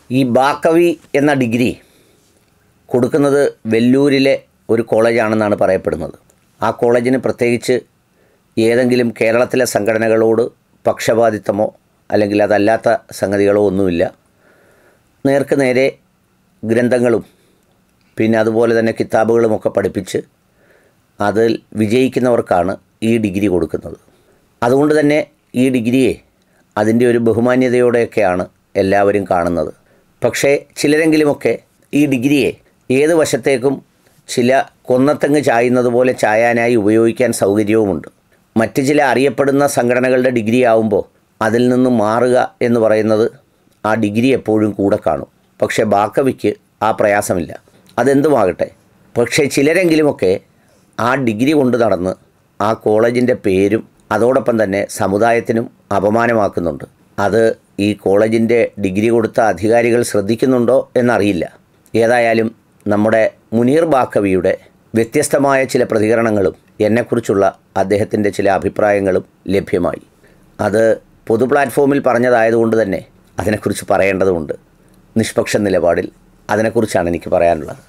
ഈ ബാക്കവി എന്ന ഡിഗ്രി കൊടുക്കുന്നത് വെല്ലൂരിലെ ഒരു കോളേജാണെന്നാണ് പറയപ്പെടുന്നത് ആ കോളേജിന് പ്രത്യേകിച്ച് ഏതെങ്കിലും കേരളത്തിലെ സംഘടനകളോട് പക്ഷപാതിത്വമോ അല്ലെങ്കിൽ അതല്ലാത്ത സംഗതികളോ ഒന്നുമില്ല നേർക്ക് നേരെ ഗ്രന്ഥങ്ങളും പിന്നെ അതുപോലെ തന്നെ കിതാബുകളുമൊക്കെ പഠിപ്പിച്ച് അതിൽ വിജയിക്കുന്നവർക്കാണ് ഈ ഡിഗ്രി കൊടുക്കുന്നത് അതുകൊണ്ട് തന്നെ ഈ ഡിഗ്രിയെ അതിൻ്റെ ഒരു ബഹുമാന്യതയോടെയൊക്കെയാണ് എല്ലാവരും കാണുന്നത് പക്ഷേ ചിലരെങ്കിലുമൊക്കെ ഈ ഡിഗ്രിയെ ഏത് വശത്തേക്കും ചില കൊന്നത്തെങ്ങ് ചായുന്നത് പോലെ ചായാനായി ഉപയോഗിക്കാൻ സൗകര്യവുമുണ്ട് മറ്റ് ചില അറിയപ്പെടുന്ന സംഘടനകളുടെ ഡിഗ്രി ആവുമ്പോൾ അതിൽ നിന്ന് മാറുക എന്ന് പറയുന്നത് ആ ഡിഗ്രി എപ്പോഴും കൂടെ കാണും പക്ഷേ ബാക്കവിക്ക് ആ പ്രയാസമില്ല അതെന്തുമാകട്ടെ പക്ഷേ ചിലരെങ്കിലുമൊക്കെ ആ ഡിഗ്രി കൊണ്ട് നടന്ന് ആ കോളേജിൻ്റെ പേരും അതോടൊപ്പം തന്നെ സമുദായത്തിനും അപമാനമാക്കുന്നുണ്ട് അത് ഈ കോളേജിൻ്റെ ഡിഗ്രി കൊടുത്ത അധികാരികൾ ശ്രദ്ധിക്കുന്നുണ്ടോ എന്നറിയില്ല ഏതായാലും നമ്മുടെ മുനീർ ബാക്കവിയുടെ വ്യത്യസ്തമായ ചില പ്രതികരണങ്ങളും എന്നെക്കുറിച്ചുള്ള അദ്ദേഹത്തിൻ്റെ ചില അഭിപ്രായങ്ങളും ലഭ്യമായി അത് പൊതു പ്ലാറ്റ്ഫോമിൽ പറഞ്ഞതായതുകൊണ്ട് തന്നെ അതിനെക്കുറിച്ച് പറയേണ്ടതുണ്ട് നിഷ്പക്ഷ നിലപാടിൽ അതിനെക്കുറിച്ചാണ് എനിക്ക് പറയാനുള്ളത്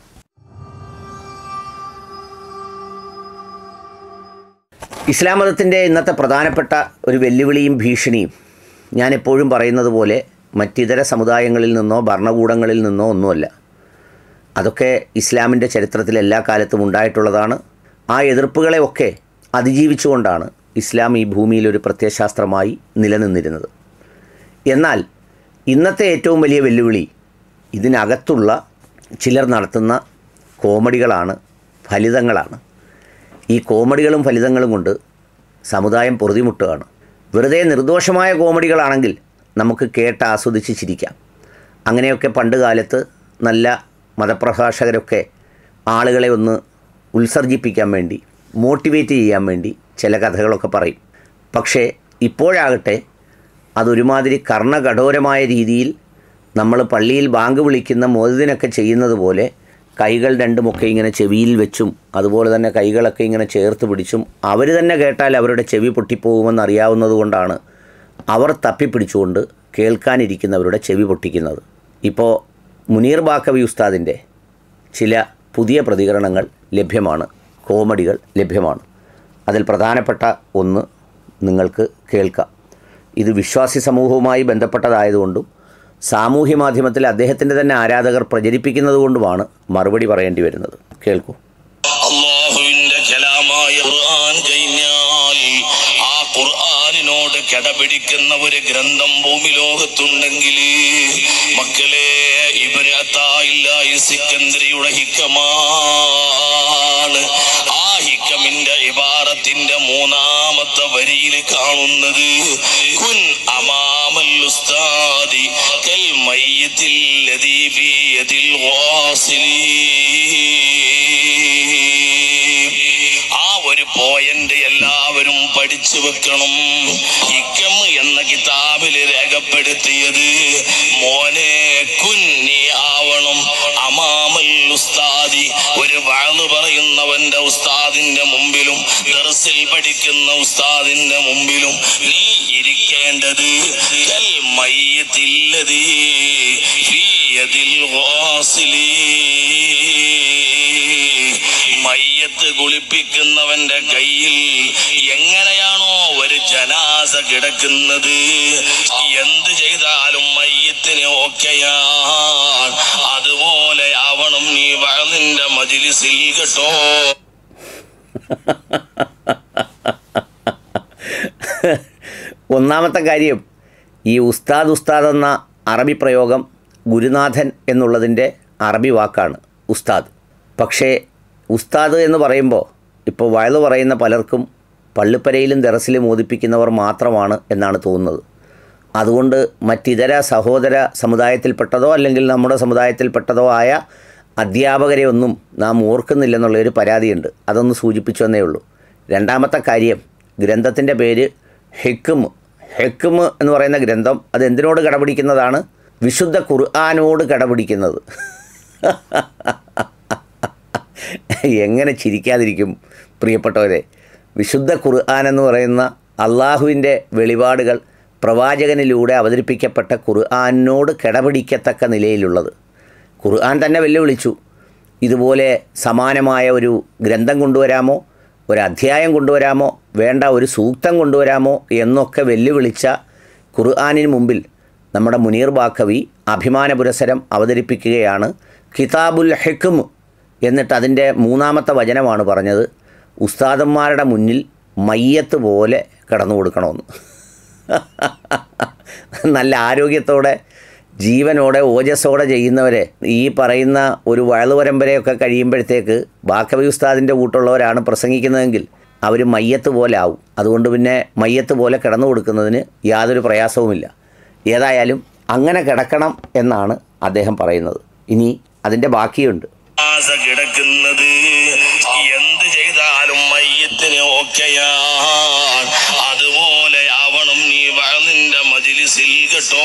ഇസ്ലാം മതത്തിൻ്റെ ഇന്നത്തെ പ്രധാനപ്പെട്ട ഒരു വെല്ലുവിളിയും ഭീഷണിയും ഞാൻ എപ്പോഴും പറയുന്നത് പോലെ മറ്റിതര സമുദായങ്ങളിൽ നിന്നോ ഭരണകൂടങ്ങളിൽ നിന്നോ ഒന്നുമല്ല അതൊക്കെ ഇസ്ലാമിൻ്റെ ചരിത്രത്തിൽ എല്ലാ കാലത്തും ഉണ്ടായിട്ടുള്ളതാണ് ആ എതിർപ്പുകളെ ഒക്കെ അതിജീവിച്ചുകൊണ്ടാണ് ഇസ്ലാം ഈ ഭൂമിയിൽ ഒരു പ്രത്യയശാസ്ത്രമായി നിലനിന്നിരുന്നത് എന്നാൽ ഇന്നത്തെ ഏറ്റവും വലിയ വെല്ലുവിളി ഇതിനകത്തുള്ള ചിലർ നടത്തുന്ന കോമഡികളാണ് ഫലിതങ്ങളാണ് ഈ കോമഡികളും ഫലിതങ്ങളും കൊണ്ട് സമുദായം പൊറുതിമുട്ടുകയാണ് വെറുതെ നിർദോഷമായ കോമഡികളാണെങ്കിൽ നമുക്ക് കേട്ട് ആസ്വദിച്ച് ചിരിക്കാം അങ്ങനെയൊക്കെ പണ്ട് കാലത്ത് നല്ല മതപ്രഭാഷകരൊക്കെ ആളുകളെ ഒന്ന് ഉത്സർജിപ്പിക്കാൻ വേണ്ടി മോട്ടിവേറ്റ് ചെയ്യാൻ വേണ്ടി ചില കഥകളൊക്കെ പറയും പക്ഷേ ഇപ്പോഴാകട്ടെ അതൊരുമാതിരി കർണകഠോരമായ രീതിയിൽ നമ്മൾ പള്ളിയിൽ ബാങ്ക് വിളിക്കുന്ന മോദിനൊക്കെ ചെയ്യുന്നത് പോലെ കൈകൾ രണ്ടുമൊക്കെ ഇങ്ങനെ ചെവിയിൽ വെച്ചും അതുപോലെ തന്നെ കൈകളൊക്കെ ഇങ്ങനെ ചേർത്ത് പിടിച്ചും അവർ തന്നെ കേട്ടാൽ അവരുടെ ചെവി പൊട്ടിപ്പോകുമെന്ന് അറിയാവുന്നത് കൊണ്ടാണ് അവർ തപ്പിപ്പിടിച്ചുകൊണ്ട് കേൾക്കാനിരിക്കുന്നവരുടെ ചെവി പൊട്ടിക്കുന്നത് ഇപ്പോൾ മുനീർ ബാക്കവി ഉസ്താദിൻ്റെ ചില പുതിയ പ്രതികരണങ്ങൾ ലഭ്യമാണ് കോമഡികൾ ലഭ്യമാണ് അതിൽ പ്രധാനപ്പെട്ട ഒന്ന് നിങ്ങൾക്ക് കേൾക്കാം ഇത് വിശ്വാസി സമൂഹവുമായി ബന്ധപ്പെട്ടതായതുകൊണ്ടും സാമൂഹ്യ മാധ്യമത്തിൽ അദ്ദേഹത്തിൻ്റെ തന്നെ ആരാധകർ പ്രചരിപ്പിക്കുന്നത് കൊണ്ടുമാണ് മറുപടി പറയേണ്ടി വരുന്നത് കേൾക്കൂ അള്ളാഹുവിന്റെ കലാമായ ഖുർആൻ കഴിഞ്ഞാൽ ആ ഖുർആനിനോട് കിടപിടിക്കുന്ന ഒരു ഗ്രന്ഥം ഭൂമി ലോകത്തുണ്ടെങ്കിൽ മക്കളെ ഇവര് അത്തായില്ലായി സിക്കന്ദരിയുടെ ഹിക്കമാണ് ആ ഹിക്കമിന്റെ ഇബാറത്തിന്റെ മൂന്നാമത്തെ വരിയിൽ കാണുന്നത് കുൻ അമാമൽ ഉസ്താദി കൽ മയ്യത്തിൽ ലദീ ഫീ യദിൽ ഗാസിലീ ആ ഒരു പോയിന്റ് എല്ലാവരും പഠിച്ചു വെക്കണം ഹിക്കം എന്ന കിതാബില് രേഖപ്പെടുത്തിയത് മോനെ കുന്നി ആവണം അമാമൽ ഉസ്താദി ഒരു വാള് പറയുന്നവന്റെ ഉസ്താദിന്റെ മുമ്പിലും ദർസിൽ പഠിക്കുന്ന ഉസ്താദിന്റെ മുമ്പിലും നീ ഇരിക്കേണ്ടത് കൽ മയ്യത്തില്ലതീ ഫീ യദിൽ ഗാസിലീ മയ്യത്ത് കുളിപ്പിക്കുന്നവന്റെ കയ്യിൽ എങ്ങനെയാണോ ഒരു ജനാസ കിടക്കുന്നത് എന്ത് ചെയ്താലും മയ്യത്തിന് ഓക്കെയാണ് അതുപോലെ ആവണം നീ വളനിന്റെ മജിലിസിൽ കേട്ടോ ഒന്നാമത്തെ കാര്യം ഈ ഉസ്താദ് ഉസ്താദ് എന്ന അറബി പ്രയോഗം ഗുരുനാഥൻ എന്നുള്ളതിൻ്റെ അറബി വാക്കാണ് ഉസ്താദ് പക്ഷേ ഉസ്താദ് എന്ന് പറയുമ്പോൾ ഇപ്പോൾ വയലു പറയുന്ന പലർക്കും പള്ളിപ്പരയിലും ദറസിലും മോദിപ്പിക്കുന്നവർ മാത്രമാണ് എന്നാണ് തോന്നുന്നത് അതുകൊണ്ട് മറ്റിതര സഹോദര സമുദായത്തിൽപ്പെട്ടതോ അല്ലെങ്കിൽ നമ്മുടെ സമുദായത്തിൽപ്പെട്ടതോ ആയ അധ്യാപകരെ ഒന്നും നാം ഓർക്കുന്നില്ലെന്നുള്ളൊരു പരാതിയുണ്ട് അതൊന്ന് സൂചിപ്പിച്ചു എന്നേ ഉള്ളൂ രണ്ടാമത്തെ കാര്യം ഗ്രന്ഥത്തിൻ്റെ പേര് ഹെക്കും ഹെക്കും എന്ന് പറയുന്ന ഗ്രന്ഥം അത് എന്തിനോട് കടപിടിക്കുന്നതാണ് വിശുദ്ധ ഖുർആാനോട് കടപിടിക്കുന്നത് എങ്ങനെ ചിരിക്കാതിരിക്കും പ്രിയപ്പെട്ടവരെ വിശുദ്ധ ഖുർആൻ എന്ന് പറയുന്ന അള്ളാഹുവിൻ്റെ വെളിപാടുകൾ പ്രവാചകനിലൂടെ അവതരിപ്പിക്കപ്പെട്ട ഖുർആാനിനോട് കിടപിടിക്കത്തക്ക നിലയിലുള്ളത് ഖുർആൻ തന്നെ വെല്ലുവിളിച്ചു ഇതുപോലെ സമാനമായ ഒരു ഗ്രന്ഥം കൊണ്ടുവരാമോ ഒരു അധ്യായം കൊണ്ടുവരാമോ വേണ്ട ഒരു സൂക്തം കൊണ്ടുവരാമോ എന്നൊക്കെ വെല്ലുവിളിച്ച ഖുർആാനിന് മുമ്പിൽ നമ്മുടെ മുനീർ ബാക്കവി അഭിമാന പുരസരം അവതരിപ്പിക്കുകയാണ് കിതാബുൽ ഹെക്കും എന്നിട്ട് അതിൻ്റെ മൂന്നാമത്തെ വചനമാണ് പറഞ്ഞത് ഉസ്താദന്മാരുടെ മുന്നിൽ മയ്യത്ത് പോലെ കിടന്നു കൊടുക്കണമെന്ന് നല്ല ആരോഗ്യത്തോടെ ജീവനോടെ ഓജസ്സോടെ ചെയ്യുന്നവരെ ഈ പറയുന്ന ഒരു വയലു പരമ്പരയൊക്കെ കഴിയുമ്പോഴത്തേക്ക് ബാക്കവി ഉസ്താദിൻ്റെ കൂട്ടുള്ളവരാണ് പ്രസംഗിക്കുന്നതെങ്കിൽ അവർ മയ്യത്ത് പോലെ ആവും അതുകൊണ്ട് പിന്നെ മയ്യത്ത് പോലെ കിടന്നു കൊടുക്കുന്നതിന് യാതൊരു പ്രയാസവുമില്ല ഏതായാലും അങ്ങനെ കിടക്കണം എന്നാണ് അദ്ദേഹം പറയുന്നത് ഇനി അതിൻ്റെ ബാക്കിയുണ്ട് ആസ കിടക്കുന്നത് എന്ത് ചെയ്താലും മയ്യത്തിന് ഓക്കെയാണ് അതുപോലെ ആവണം നീ വഴന്നിന്റെ മജിലിസിൽ കേട്ടോ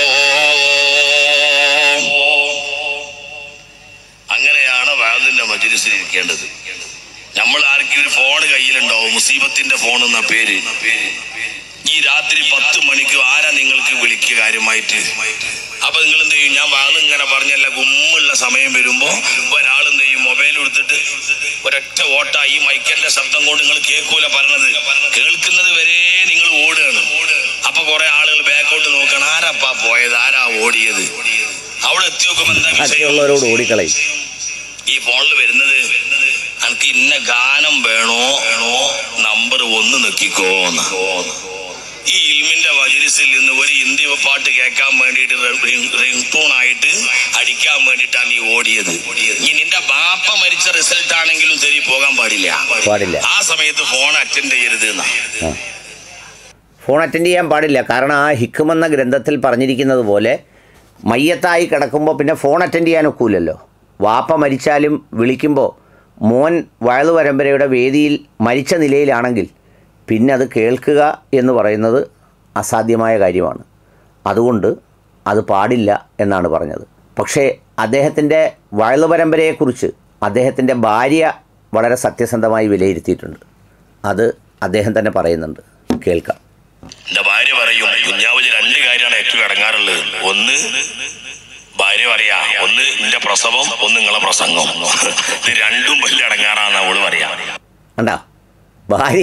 അങ്ങനെയാണ് വഴന്നിന്റെ മജിലിസിൽ ഇരിക്കേണ്ടത് നമ്മൾ ആർക്കും ഒരു ഫോൺ കയ്യിലുണ്ടാവും മുസീബത്തിന്റെ ഫോൺ എന്ന പേര് ഈ രാത്രി പത്ത് മണിക്ക് ആരാ നിങ്ങൾക്ക് വിളിക്കുക കാര്യമായിട്ട് അപ്പൊ നിങ്ങൾ എന്ത് ചെയ്യും ഞാൻ വാത് ഇങ്ങനെ പറഞ്ഞല്ല ഗുമ്മുള്ള സമയം വരുമ്പോ ഒരാൾ എന്ത് ചെയ്യും മൊബൈൽ എടുത്തിട്ട് ഒരൊറ്റ ഓട്ട ഈ മൈക്കന്റെ ശബ്ദം കൊണ്ട് നിങ്ങൾ കേൾക്കൂല പറഞ്ഞത് കേൾക്കുന്നത് വരെ നിങ്ങൾ ഓടുകയാണ് അപ്പൊ കുറെ ആളുകൾ ബാക്കോട്ട് നോക്കണം ആരാപ്പാ പോയത് ആരാ ഓടിയത് അവിടെ എത്തി നോക്കുമ്പോ എന്താ വിഷയം ബാക്കിയുള്ളവരോട് ഓടിക്കളയും ഈ ഫോണിൽ വരുന്നത് എനിക്ക് ഇന്ന ഗാനം വേണോ വേണോ നമ്പർ ഒന്ന് നിക്കിക്കോന്ന് ഈ ഇൽമിന്റെ മജിലിസിൽ നിന്ന് ഒരു ഹിന്ദി പാട്ട് കേൾക്കാൻ വേണ്ടിയിട്ട് റിംഗ് ടൂൺ ആയിട്ട് അടിക്കാൻ വേണ്ടിയിട്ടാണ് നീ ഓടിയത് ഇനി നിന്റെ ബാപ്പ മരിച്ച റിസൾട്ട് ആണെങ്കിലും ശരി പോകാൻ പാടില്ല പാടില്ല ആ സമയത്ത് ഫോൺ അറ്റൻഡ് ചെയ്യരുത് എന്നാ ആ. ഫോൺ അറ്റൻഡ് ചെയ്യാൻ പാടില്ല കാരണം ആ ഹിക്കുമെന്ന ഗ്രന്ഥത്തിൽ പറഞ്ഞിരിക്കുന്നത് പോലെ മയ്യത്തായി കിടക്കുമ്പോൾ പിന്നെ ഫോൺ അറ്റൻഡ് ചെയ്യാൻ ഒക്കൂലല്ലോ വാപ്പ മരിച്ചാലും വിളിക്കുമ്പോൾ മോൻ വയലു പരമ്പരയുടെ വേദിയിൽ മരിച്ച നിലയിലാണെങ്കിൽ പിന്നെ അത് കേൾക്കുക എന്ന് പറയുന്നത് അസാധ്യമായ കാര്യമാണ് അതുകൊണ്ട് അത് പാടില്ല എന്നാണ് പറഞ്ഞത് പക്ഷേ അദ്ദേഹത്തിൻ്റെ വയലു പരമ്പരയെക്കുറിച്ച് അദ്ദേഹത്തിൻ്റെ ഭാര്യ വളരെ സത്യസന്ധമായി വിലയിരുത്തിയിട്ടുണ്ട് അത് അദ്ദേഹം തന്നെ പറയുന്നുണ്ട് കേൾക്കാം എന്റെ ഭാര്യ പറയും കുഞ്ഞാവില് രണ്ട് കാര്യമാണ് ഏറ്റവും അടങ്ങാറുള്ളത് ഒന്ന് ഭാര്യ പറയാ ഒന്ന് നിന്റെ പ്രസവം ഒന്ന് നിങ്ങളെ പ്രസംഗം ഇത് രണ്ടും വലിയ അടങ്ങാറാന്ന് അവള് പറയാ കണ്ടാ ഭാര്യ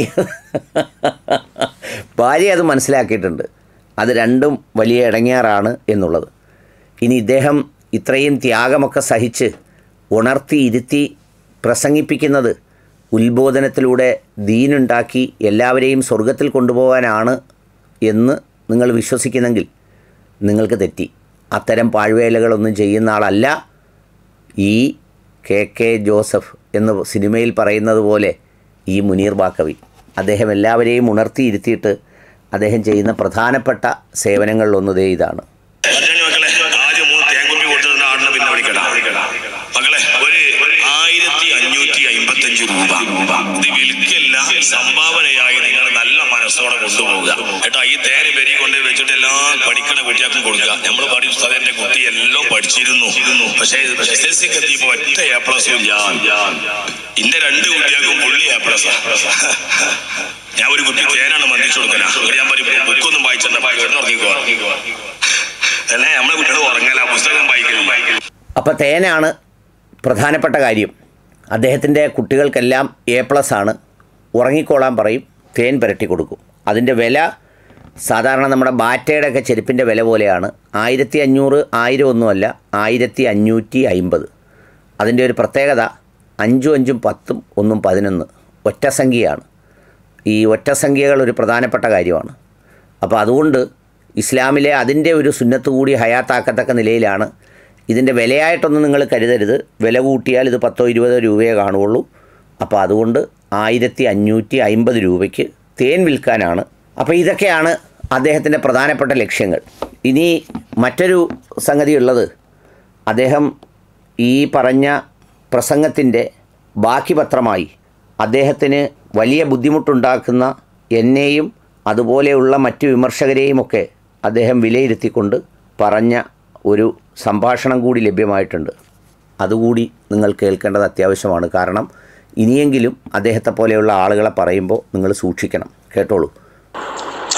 ഭാര്യ അത് മനസ്സിലാക്കിയിട്ടുണ്ട് അത് രണ്ടും വലിയ ഇടങ്ങിയാറാണ് എന്നുള്ളത് ഇനി ഇദ്ദേഹം ഇത്രയും ത്യാഗമൊക്കെ സഹിച്ച് ഉണർത്തി ഇരുത്തി പ്രസംഗിപ്പിക്കുന്നത് ഉത്ബോധനത്തിലൂടെ ദീനുണ്ടാക്കി എല്ലാവരെയും സ്വർഗത്തിൽ കൊണ്ടുപോകാനാണ് എന്ന് നിങ്ങൾ വിശ്വസിക്കുന്നെങ്കിൽ നിങ്ങൾക്ക് തെറ്റി അത്തരം പാഴ്വേലകളൊന്നും ചെയ്യുന്ന ആളല്ല ഈ കെ കെ ജോസഫ് എന്ന് സിനിമയിൽ പറയുന്നത് പോലെ ഈ മുനീർ ബാക്കവി അദ്ദേഹം എല്ലാവരെയും ഉണർത്തിയിരുത്തിയിട്ട് അദ്ദേഹം ചെയ്യുന്ന പ്രധാനപ്പെട്ട സേവനങ്ങളിലൊന്ന് ദേ ഇതാണ് മറ്റേ മക്കളെ ആദ്യം മൂന്ന് തേങ്കുപ്പി കൊടുത്തിരുന്ന ആടിനെ പിന്നെ വിളിക്കടാ മക്കളെ ഒരു ആയിരത്തി അഞ്ഞൂറ്റി അമ്പത്തി അഞ്ച് രൂപ ഇത് വിൽക്കല്ല സംഭാവനയായി നിങ്ങൾ നല്ല മനസ്സോടെ കൊണ്ടുപോകുക കേട്ടോ ഈ തേര് പെരി കൊണ്ട് വെച്ചിട്ട് എല്ലാ പഠിക്കണ കുട്ടികൾക്കും കൊടുക്കുക നമ്മൾ പഠി ഉസ്താദിന്റെ കുട്ടി എല്ലാം പഠിച്ചിരുന്നു പക്ഷേ എസ് എൽ സിക്ക് എത്തിയപ്പോ ഒറ്റ എ പ്ലസും ഞാൻ ഇന്റെ രണ്ട് കുട്ടികൾക്കും പുള്ളി എ പ്ലസ് ഞാൻ ഒരു കുട്ടി തേനാണ് മന്ദിച്ചു കൊടുക്കല ഞാൻ പറയും ബുക്കൊന്നും വായിച്ചിട്ടുണ്ടോ അല്ലേ നമ്മളെ കുട്ടികൾ ഉറങ്ങല പുസ്തകം വായിക്കലില്ല അപ്പോൾ തേനാണ് പ്രധാനപ്പെട്ട കാര്യം അദ്ദേഹത്തിൻ്റെ കുട്ടികൾക്കെല്ലാം എ പ്ലസ് ആണ് ഉറങ്ങിക്കോളാൻ പറയും തേൻ പുരട്ടി കൊടുക്കും അതിൻ്റെ വില സാധാരണ നമ്മുടെ ബാറ്റയുടെ ഒക്കെ ചെരുപ്പിൻ്റെ വില പോലെയാണ് ആയിരത്തി അഞ്ഞൂറ് ആയിരം ഒന്നുമല്ല ആയിരത്തി അഞ്ഞൂറ്റി അമ്പത് അതിൻ്റെ ഒരു പ്രത്യേകത അഞ്ചും അഞ്ചും പത്തും ഒന്നും പതിനൊന്ന് ഒറ്റ സംഖ്യയാണ് ഈ ഒറ്റ സംഖ്യകൾ ഒരു പ്രധാനപ്പെട്ട കാര്യമാണ് അപ്പോൾ അതുകൊണ്ട് ഇസ്ലാമിലെ അതിൻ്റെ ഒരു സുന്നത്ത് കൂടി ഹയാത്താക്കത്തക്ക നിലയിലാണ് ഇതിൻ്റെ വിലയായിട്ടൊന്നും നിങ്ങൾ കരുതരുത് വില കൂട്ടിയാൽ ഇത് പത്തോ ഇരുപതോ രൂപയെ കാണുകയുള്ളൂ അപ്പോൾ അതുകൊണ്ട് ആയിരത്തി അഞ്ഞൂറ്റി അമ്പത് രൂപയ്ക്ക് തേൻ വിൽക്കാനാണ് അപ്പോൾ ഇതൊക്കെയാണ് അദ്ദേഹത്തിൻ്റെ പ്രധാനപ്പെട്ട ലക്ഷ്യങ്ങൾ ഇനി മറ്റൊരു സംഗതി ഉള്ളത് അദ്ദേഹം ഈ പറഞ്ഞ പ്രസംഗത്തിൻ്റെ ബാക്കി പത്രമായി അദ്ദേഹത്തിന് വലിയ ബുദ്ധിമുട്ടുണ്ടാക്കുന്ന എന്നെയും അതുപോലെയുള്ള മറ്റു വിമർശകരെയുമൊക്കെ അദ്ദേഹം വിലയിരുത്തിക്കൊണ്ട് പറഞ്ഞ ഒരു സംഭാഷണം കൂടി ലഭ്യമായിട്ടുണ്ട് അതുകൂടി നിങ്ങൾ കേൾക്കേണ്ടത് അത്യാവശ്യമാണ് കാരണം ഇനിയെങ്കിലും അദ്ദേഹത്തെ പോലെയുള്ള ആളുകളെ പറയുമ്പോൾ നിങ്ങൾ സൂക്ഷിക്കണം കേട്ടോളൂ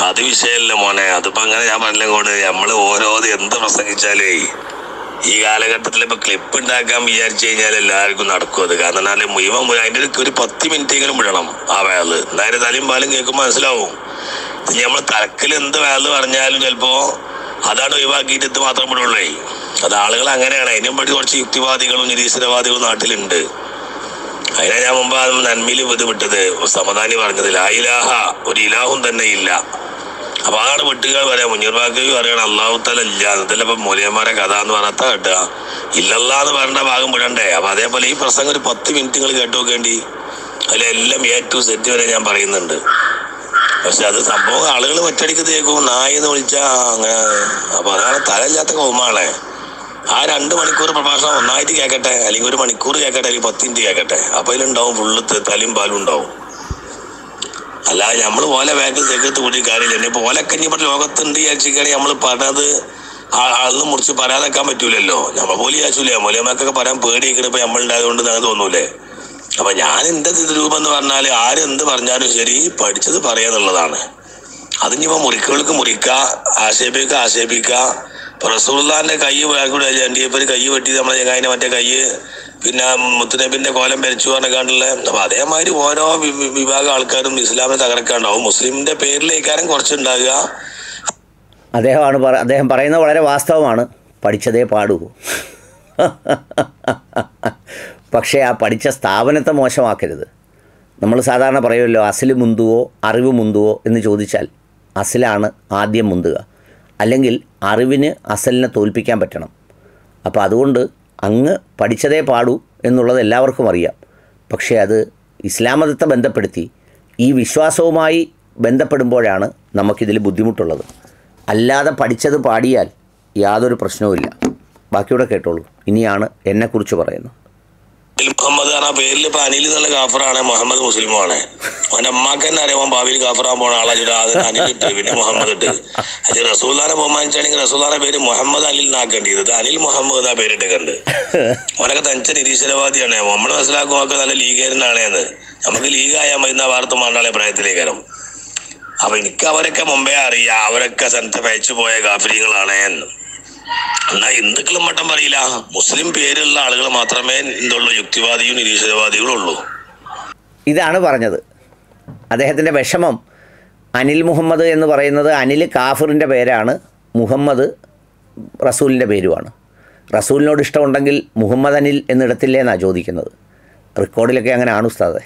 അത് വിഷയമല്ല മോനെ അതിപ്പോ അങ്ങനെ ഞാൻ പറഞ്ഞ കൊണ്ട് നമ്മള് ഓരോത് എന്ത് പ്രസംഗിച്ചാലേ ഈ കാലഘട്ടത്തിൽ ഇപ്പൊ ക്ലിപ്പ് ഉണ്ടാക്കാൻ വിചാരിച്ചു കഴിഞ്ഞാൽ എല്ലാവർക്കും നടക്കും അത് കാരണം എന്നാല് മുഴുവൻ മുഴുവൻ അതിന്റെ ഒരു- ഒരു പത്ത് മിനിറ്റെങ്കിലും വിടണം ആ വേള് എന്നാലും തലയും പാലും കേൾക്കുമ്പോൾ മനസ്സിലാവും ഇത് നമ്മൾ തലക്കിൽ എന്ത് വേള് പറഞ്ഞാലും ചിലപ്പോ അതാണ് ഒഴിവാക്കിയിട്ട് ഇത് മാത്രം വിടുള്ളേ അത് ആളുകൾ അങ്ങനെയാണ് അതിനും വേണ്ടി കുറച്ച് യുക്തിവാദികളും നിരീശ്വരവാദികളും നാട്ടിലുണ്ട് അതിനാ ഞാൻ മുമ്പ് ആ നന്മയിൽ ഇത് വിട്ടത് സമദാനി പറഞ്ഞത് ലായിലാഹ ഒരു ഇലാഹും തന്നെ ഇല്ല അപ്പൊ അതാണ് വിട്ടുകൾ പറയാം മുന്നീർവാക്ക് പറയണം അള്ളാഹു തല ഇല്ല അതല്ല ഇപ്പൊ മൂല്യന്മാരെ കഥ എന്ന് പറഞ്ഞാ കിട്ടുക ഇല്ലല്ല എന്ന് പറയേണ്ട ഭാഗം വിടണ്ടേ അപ്പൊ അതേപോലെ ഈ പ്രസംഗം ഒരു പത്ത് മിനിറ്റ് നിങ്ങൾ കേട്ടു നോക്കേണ്ടി അതിലെല്ലാം എ ടു സെറ്റ് വരെ ഞാൻ പറയുന്നുണ്ട് പക്ഷെ അത് സംഭവം ആളുകൾ ഒറ്റടിക്ക് തേക്കും നായി എന്ന് വിളിച്ചാ അങ്ങനെ അപ്പൊ അതാണ് തലയില്ലാത്ത കോമാളെ ആ രണ്ട് മണിക്കൂർ പ്രഭാഷണം ഒന്നായിട്ട് കേൾക്കട്ടെ അല്ലെങ്കിൽ ഒരു മണിക്കൂർ കേൾക്കട്ടെ അല്ലെങ്കിൽ പത്ത് മിനിറ്റ് കേൾക്കട്ടെ അപ്പൊ അതിലുണ്ടാവും ഫുള്ള് തലയും പാലും ഉണ്ടാവും അല്ലാതെ നമ്മൾ പോലെ ബാക്കിൽ തെക്കത്ത് കൂടി കാര്യമില്ല ഇനിയിപ്പോ ഓലക്കഞ്ഞി ഇപ്പൊ ലോകത്തുണ്ട് വിചാരിച്ചിരിക്കുകയാണെങ്കിൽ നമ്മൾ പറഞ്ഞത് ആളിന് മുറിച്ച് പറയാതെക്കാൻ പറ്റൂലല്ലോ നമ്മ പോലെ വിചാരിച്ചില്ലേ മൂലമാക്കൊക്കെ പറയാൻ പേടിയിരിക്കണം ഇപ്പൊ നമ്മളുണ്ടായതുകൊണ്ട് ഞങ്ങൾക്ക് തോന്നൂലേ അപ്പൊ ഞാൻ എന്റെ രൂപം എന്ന് പറഞ്ഞാല് ആരെന്ത് പറഞ്ഞാലും ശരി പഠിച്ചത് പറയാന്നുള്ളതാണ് അതിനിപ്പോ മുറിക്കുകൾക്ക് മുറിക്ക ആക്ഷേപിക്ക ആക്ഷേപിക്ക ഇപ്പൊ റസൂള്ളാന്റെ കൈ കൂടെ എന്റെ ഇപ്പൊ ഒരു കൈ വെട്ടി നമ്മളെ ചങ്ങായിന്റെ മറ്റേ കൈ പിന്നെ മുത്തുനബിന്റെ കോലം ഭരിച്ചു പറഞ്ഞാണ്ടുള്ള അപ്പൊ അതേമാതിരി ഓരോ വി- വി- വിഭാഗം ആൾക്കാരും ഇസ്ലാമിനെ തകർക്കാണ്ടാവും മുസ്ലിമിന്റെ പേരിലേക്കാരും കുറച്ചുണ്ടാകുക അദ്ദേഹമാണ് പറ അദ്ദേഹം പറയുന്നത് വളരെ വാസ്തവമാണ് പഠിച്ചതേ പാടൂ പക്ഷേ ആ പഠിച്ച സ്ഥാപനത്തെ മോശമാക്കരുത് നമ്മൾ സാധാരണ പറയുമല്ലോ അസിൽ മുന്തുവോ അറിവ് മുന്തുവോ എന്ന് ചോദിച്ചാൽ അസിലാണ് ആദ്യം മുന്തുക അല്ലെങ്കിൽ അറിവിന് അസലിനെ തോൽപ്പിക്കാൻ പറ്റണം അപ്പോൾ അതുകൊണ്ട് അങ്ങ് പഠിച്ചതേ പാടൂ എന്നുള്ളത് എല്ലാവർക്കും അറിയാം പക്ഷേ അത് ഇസ്ലാം മതത്തെ ബന്ധപ്പെടുത്തി ഈ വിശ്വാസവുമായി ബന്ധപ്പെടുമ്പോഴാണ് നമുക്കിതിൽ ബുദ്ധിമുട്ടുള്ളത് അല്ലാതെ പഠിച്ചത് പാടിയാൽ യാതൊരു പ്രശ്നവുമില്ല ബാക്കിയൂടെ കേട്ടോളൂ ഇനിയാണ് എന്നെക്കുറിച്ച് പറയുന്നത് അനിൽ മുഹമ്മദ് എന്ന പേരിൽ ഇപ്പൊ അനിൽ എന്നുള്ള കാഫറാണ് മുഹമ്മദ് മുസ്ലിമാണ് അവന്റെ അമ്മാക്ക് തന്നെ അറിയാം ഭാവിയിൽ കാഫറാൻ പോണ ആളാ ചുറ്റാ ആദ്യം അനിൽ ഇട്ട് പിന്നെ മുഹമ്മദ് ഇട്ട് അത് റസൂല്ലാനെ ബഹുമാനിച്ചാണെങ്കിൽ റസൂല്ലാന്റെ പേര് മുഹമ്മദ് അനിൽ എന്നാക്കേണ്ടത് ഇത് അനിൽ മുഹമ്മദ് എന്നാ പേരിട്ടേക്കണ്ട് അവനൊക്കെ തനിച്ച നിരീശ്വരവാദിയാണ് നമ്മൾ മനസ്സിലാക്കുമൊക്കെ നല്ല ലീഗേരനാണ് എന്ന് നമുക്ക് ലീഗ് ആയാൽ മതി എന്നാ വാർത്ത മാണ്ടാളെ പ്രായത്തിലേക്കാരം അപ്പൊ എനിക്ക് അവരൊക്കെ മുമ്പേ അറിയാം അവരൊക്കെ സ്ഥലത്ത് പയച്ചു പോയ കാഫര്യങ്ങളാണ് എന്ന് എന്നാ ഹിന്ദുക്കളും മട്ടം പറയില്ല മുസ്ലിം പേരുള്ള ആളുകൾ മാത്രമേ എന്തുള്ളൂ യുക്തിവാദിയും നിരീശ്വരവാദികളും ഉള്ളൂ ഇതാണ് പറഞ്ഞത് അദ്ദേഹത്തിൻ്റെ വിഷമം അനിൽ മുഹമ്മദ് എന്ന് പറയുന്നത് അനിൽ കാഫിറിൻ്റെ പേരാണ് മുഹമ്മദ് റസൂലിൻ്റെ പേരുമാണ് റസൂലിനോട് ഇഷ്ടമുണ്ടെങ്കിൽ മുഹമ്മദ് അനിൽ എന്നിടത്തില്ലേ എന്നാണ് ചോദിക്കുന്നത് റെക്കോർഡിലൊക്കെ അങ്ങനെ ആണ് ഉസ്താദെ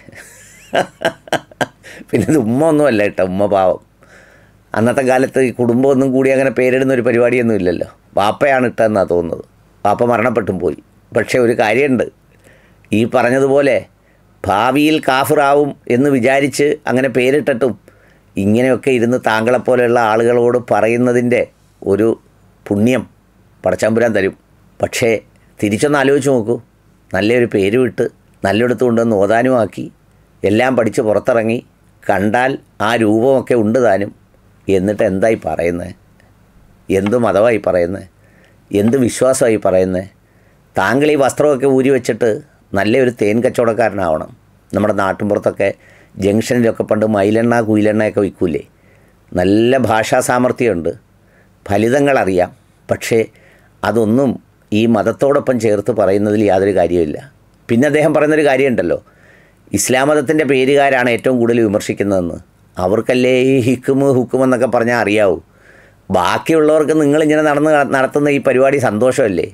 പിന്നെ ഇത് ഉമ്മ ഒന്നുമല്ല കേട്ടോ ഉമ്മ പാവം അന്നത്തെ കാലത്ത് ഈ കുടുംബമൊന്നും കൂടി അങ്ങനെ പേരിടുന്ന ഒരു പരിപാടിയൊന്നും ഇല്ലല്ലോ വാപ്പയാണ് ഇട്ടതെന്നാണ് തോന്നുന്നത് വാപ്പ മരണപ്പെട്ടും പോയി പക്ഷേ ഒരു കാര്യമുണ്ട് ഈ പറഞ്ഞതുപോലെ ഭാവിയിൽ കാഫിറാവും എന്ന് വിചാരിച്ച് അങ്ങനെ പേരിട്ടിട്ടും ഇങ്ങനെയൊക്കെ ഇരുന്ന് താങ്കളെപ്പോലെയുള്ള ആളുകളോട് പറയുന്നതിൻ്റെ ഒരു പുണ്യം പടച്ചമ്പുരാൻ തരും പക്ഷേ തിരിച്ചൊന്ന് ആലോചിച്ച് നോക്കൂ നല്ലൊരു പേര് വിട്ട് നല്ലിടത്ത് കൊണ്ടുവന്ന് ഓതാനുമാക്കി എല്ലാം പഠിച്ച് പുറത്തിറങ്ങി കണ്ടാൽ ആ രൂപമൊക്കെ ഉണ്ട് താനും എന്നിട്ട് എന്തായി പറയുന്നത് എന്ത് മതമായി പറയുന്നത് എന്ത് വിശ്വാസമായി പറയുന്നത് താങ്കൾ ഈ വസ്ത്രമൊക്കെ ഊരി വെച്ചിട്ട് നല്ലൊരു തേൻ കച്ചവടക്കാരനാവണം നമ്മുടെ നാട്ടിൻപുറത്തൊക്കെ ജംഗ്ഷനിലൊക്കെ പണ്ട് മയിലെണ്ണ കുയിലെണ്ണയൊക്കെ വിൽക്കൂലേ നല്ല ഭാഷാ സാമർഥ്യമുണ്ട് ഫലിതങ്ങളറിയാം പക്ഷേ അതൊന്നും ഈ മതത്തോടൊപ്പം ചേർത്ത് പറയുന്നതിൽ യാതൊരു കാര്യമില്ല പിന്നെ അദ്ദേഹം പറയുന്നൊരു കാര്യമുണ്ടല്ലോ ഇസ്ലാം മതത്തിൻ്റെ പേരുകാരാണ് ഏറ്റവും കൂടുതൽ വിമർശിക്കുന്നതെന്ന് അവർക്കല്ലേ ഈ ഹിക്കുമ് ഹുക്കും എന്നൊക്കെ പറഞ്ഞാൽ അറിയാവൂ ബാക്കിയുള്ളവർക്ക് നിങ്ങളിങ്ങനെ നടന്ന് നടത്തുന്ന ഈ പരിപാടി സന്തോഷമല്ലേ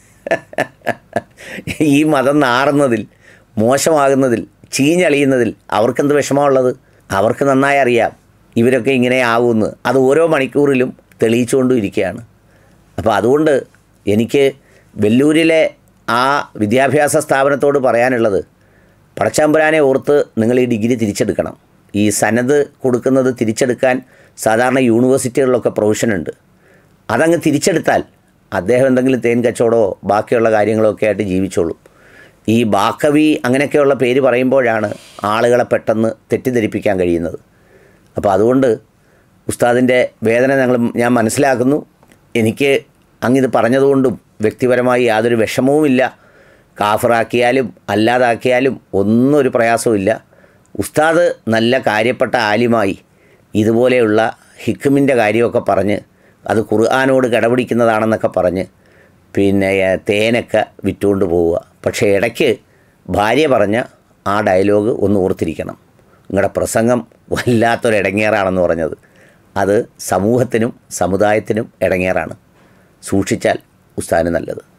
ഈ മതം നാറുന്നതിൽ മോശമാകുന്നതിൽ ചീഞ്ഞളിയുന്നതിൽ അവർക്കെന്ത് വിഷമമുള്ളത് അവർക്ക് നന്നായി അറിയാം ഇവരൊക്കെ ഇങ്ങനെ ആകുമെന്ന് അത് ഓരോ മണിക്കൂറിലും തെളിയിച്ചുകൊണ്ടും ഇരിക്കുകയാണ് അപ്പോൾ അതുകൊണ്ട് എനിക്ക് വെല്ലൂരിലെ ആ വിദ്യാഭ്യാസ സ്ഥാപനത്തോട് പറയാനുള്ളത് പടച്ചാമ്പുരാനെ ഓർത്ത് നിങ്ങൾ ഈ ഡിഗ്രി തിരിച്ചെടുക്കണം ഈ സനത് കൊടുക്കുന്നത് തിരിച്ചെടുക്കാൻ സാധാരണ യൂണിവേഴ്സിറ്റികളിലൊക്കെ പ്രൊവിഷനുണ്ട് അതങ്ങ് തിരിച്ചെടുത്താൽ അദ്ദേഹം എന്തെങ്കിലും തേൻ കച്ചവടമോ ബാക്കിയുള്ള കാര്യങ്ങളൊക്കെ ആയിട്ട് ജീവിച്ചോളും ഈ ബാക്കവി അങ്ങനെയൊക്കെയുള്ള പേര് പറയുമ്പോഴാണ് ആളുകളെ പെട്ടെന്ന് തെറ്റിദ്ധരിപ്പിക്കാൻ കഴിയുന്നത് അപ്പോൾ അതുകൊണ്ട് ഉസ്താദിൻ്റെ വേദന ഞങ്ങൾ ഞാൻ മനസ്സിലാക്കുന്നു എനിക്ക് അങ്ങിത് പറഞ്ഞതുകൊണ്ടും വ്യക്തിപരമായി യാതൊരു വിഷമവുമില്ല കാഫറാക്കിയാലും അല്ലാതാക്കിയാലും ഒന്നും ഒരു പ്രയാസവുമില്ല ഉസ്താദ് നല്ല കാര്യപ്പെട്ട ആലിമായി ഇതുപോലെയുള്ള ഹിക്കുമിൻ്റെ കാര്യമൊക്കെ പറഞ്ഞ് അത് ഖുർആാനോട് കിടപിടിക്കുന്നതാണെന്നൊക്കെ പറഞ്ഞ് പിന്നെ ഏ, തേനൊക്കെ വിറ്റുകൊണ്ട് പോവുക പക്ഷേ ഇടയ്ക്ക് ഭാര്യ പറഞ്ഞ ആ ഡയലോഗ് ഒന്ന് ഓർത്തിരിക്കണം നിങ്ങളുടെ പ്രസംഗം വല്ലാത്തൊരു ഇടങ്ങേറാണെന്ന് പറഞ്ഞത് അത് സമൂഹത്തിനും സമുദായത്തിനും ഇടങ്ങേറാണ് സൂക്ഷിച്ചാൽ ഉസ്താദിന് നല്ലത്